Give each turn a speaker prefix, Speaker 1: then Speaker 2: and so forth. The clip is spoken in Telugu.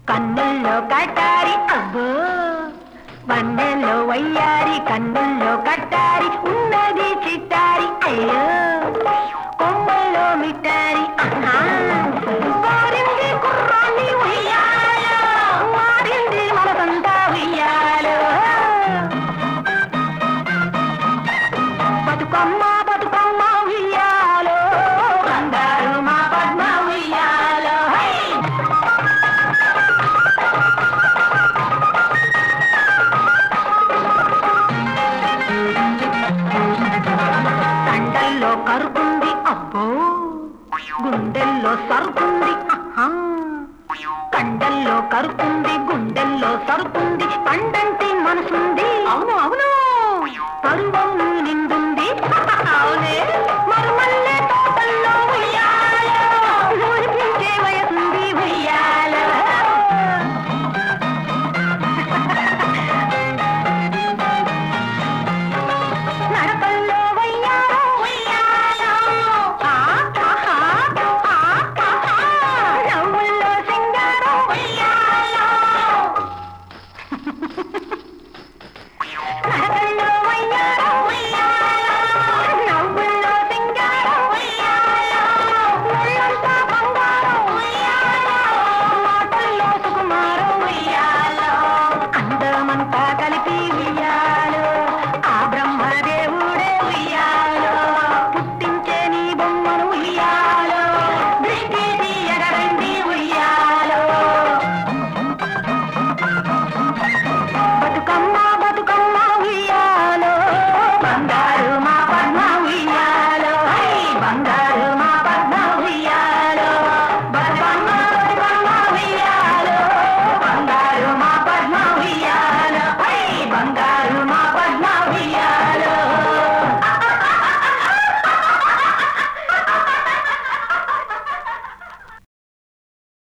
Speaker 1: కన్నుల్లో కటారి అబ్బో వన్నెల్లో వయ్యారి కన్నుల్లో కట్టారి ఉన్నది చిట్టారి అయ్యో కొమ్మల్లో మిట్టారి ఆహా. వారింది కుర్రాన్ని ఉయ్యాలో, వారింది మనసంతా ఉయ్యాలో. బతుకమ్మ బతుకమ్మ ఉయ్యాలో బంగారు మా పద్మ ఉయ్యాలో హై! కండల్లో కరుకుంది అబ్బో గుండెల్లో సరుకుంది ఆహా. కండల్లో కరుకుంది గుండెల్లో సరుకుంది పండంటి మనసుంది అవును అవును పరువం